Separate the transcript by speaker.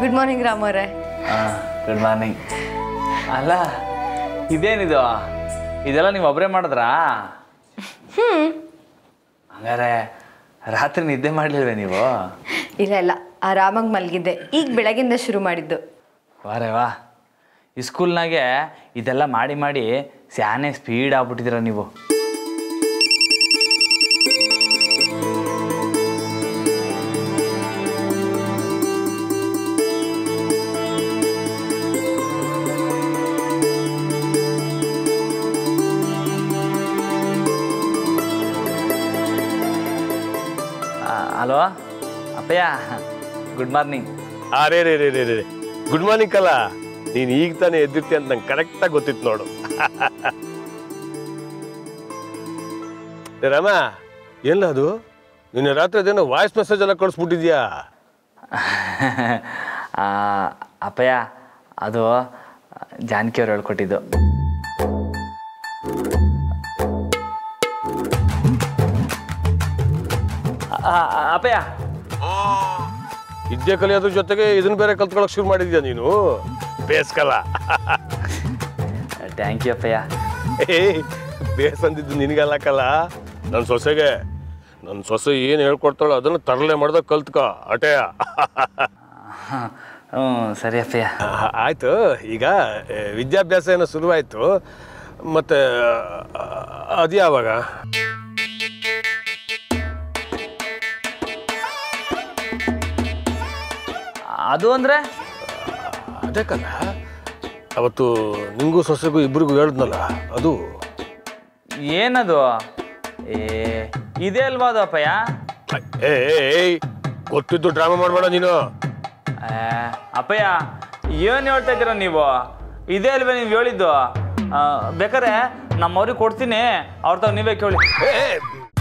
Speaker 1: good morning ರಾಮವ್ರೆ
Speaker 2: ಹಾಂ good morning ಅಲ್ಲ ಇದೇನಿದು ಇದೆಲ್ಲ ನೀವು ಒಬ್ಬರೇ ಮಾಡಿದ್ರಾ ಹಂಗಾರೆ ರಾತ್ರಿ ನಿದ್ದೆ ಮಾಡಲಿಲ್ವೇ ನೀವು
Speaker 1: ಇಲ್ಲ ಇಲ್ಲ ಆರಾಮಾಗಿ ಮಲಗಿದ್ದೆ ಈಗ ಬೆಳಗಿಂದ ಶುರು ಮಾಡಿದ್ದು
Speaker 2: ವಾರೇ ವಾ ಈ ಸ್ಕೂಲ್ನಾಗೆ ಇದೆಲ್ಲ ಮಾಡಿ ಮಾಡಿ ಸ್ಯಾನೆ ಸ್ಪೀಡ್ ಆಗ್ಬಿಟ್ಟಿದ್ದೀರ ನೀವು ಹಲೋ ಅಪ್ಪಯ್ಯ ಗುಡ್ ಮಾರ್ನಿಂಗ್
Speaker 3: ಅರೇ ರೇ ರೇ ರೇ ರೇ ಗುಡ್ ಮಾರ್ನಿಂಗ್ ಕಲ್ಲ ನೀನು ಈಗ ತಾನೇ ಎದ್ದಿರ್ತಿ ಅಂತ ನಂಗೆ ಕರೆಕ್ಟಾಗಿ ಗೊತ್ತಿತ್ತು ನೋಡು ಏ ರಾಮ ಎಲ್ಲ ಅದು ನಿನ್ನೆ ರಾತ್ರಿ ಅದೇನೋ ವಾಯ್ಸ್ ಮೆಸೇಜ್ ಎಲ್ಲ ಕಳಿಸ್ಬಿಟ್ಟಿದ್ಯಾ
Speaker 2: ಆ, ಅಪ್ಪಯ್ಯ ಅದು ಜಾನಕಿ ಅವ್ರು ಹೇಳ್ಕೊಟ್ಟಿದ್ದು ಆ, ಆ, ಅಪ್ಪಯ್ಯ
Speaker 3: ವಿದ್ಯೆ ಕಲಿಯೋದ್ರ ಜೊತೆಗೆ ಇದನ್ನ ಬೇರೆ ಕಲ್ತ್ಕೊಳಕ್ ಶುರು ಮಾಡಿದ್ಯಾ ನೀನು ಬೇಸ್ಕಲ್ಲ
Speaker 2: ಥ್ಯಾಂಕ್ ಯು ಅಪ್ಪಯ್ಯ
Speaker 3: ಏ ಬೇಸ್ ಅಂದಿದ್ದು ನಿನಗಲ್ಲಕ್ಕಲ್ಲ ನನ್ನ ಸೊಸೆಗೆ ನನ್ನ ಸೊಸೆ ಏನು ಹೇಳ್ಕೊಡ್ತಾಳೋ ಅದನ್ನು ತರಲೆ ಮಾಡ್ದಾಗ ಕಲ್ತ್ಕೊ ಅಟೆಯ
Speaker 2: ಹ್ಞೂ ಸರಿ ಅಪ್ಪಯ್ಯ
Speaker 3: ಆಯ್ತು ಈಗ ಏ, ವಿದ್ಯಾಭ್ಯಾಸ ಏನೋ ಶುರುವಾಯ್ತು ಮತ್ತೆ ಅದು ಯಾವಾಗ
Speaker 2: ಅದು ಅಂದರೆ
Speaker 3: ಅದಕ್ಕಲ್ಲ ಅವತ್ತು ನಿಂಗೂ ಸೊಸೆಗೂ ಇಬ್ರಿಗೂ ಹೇಳಿದ್ನಲ್ಲ ಅದು
Speaker 2: ಏನದು ಏ ಇದೇ ಅಲ್ವಾ ಅದು ಅಪ್ಪಯ್ಯ
Speaker 3: ಏ ಏಯ್ ಗೊತ್ತಿದ್ದು ಡ್ರಾಮಾ ಮಾಡಬೇಡ ನೀನು
Speaker 2: ಆ, ಅಪ್ಪಯ್ಯ ಏನು ಹೇಳ್ತಾ ಇದ್ದೀರ ನೀವು ಇದೇ ಅಲ್ವೇ ನೀವು ಹೇಳಿದ್ದು ಆ, ಬೇಕಾದ್ರೆ ನಮ್ಮವ್ರಿಗೆ ಕೊಡ್ತೀನಿ ಅವ್ರ ತಾವ ನೀವೇ ಕೇಳಿ
Speaker 3: ಏ, ಏ,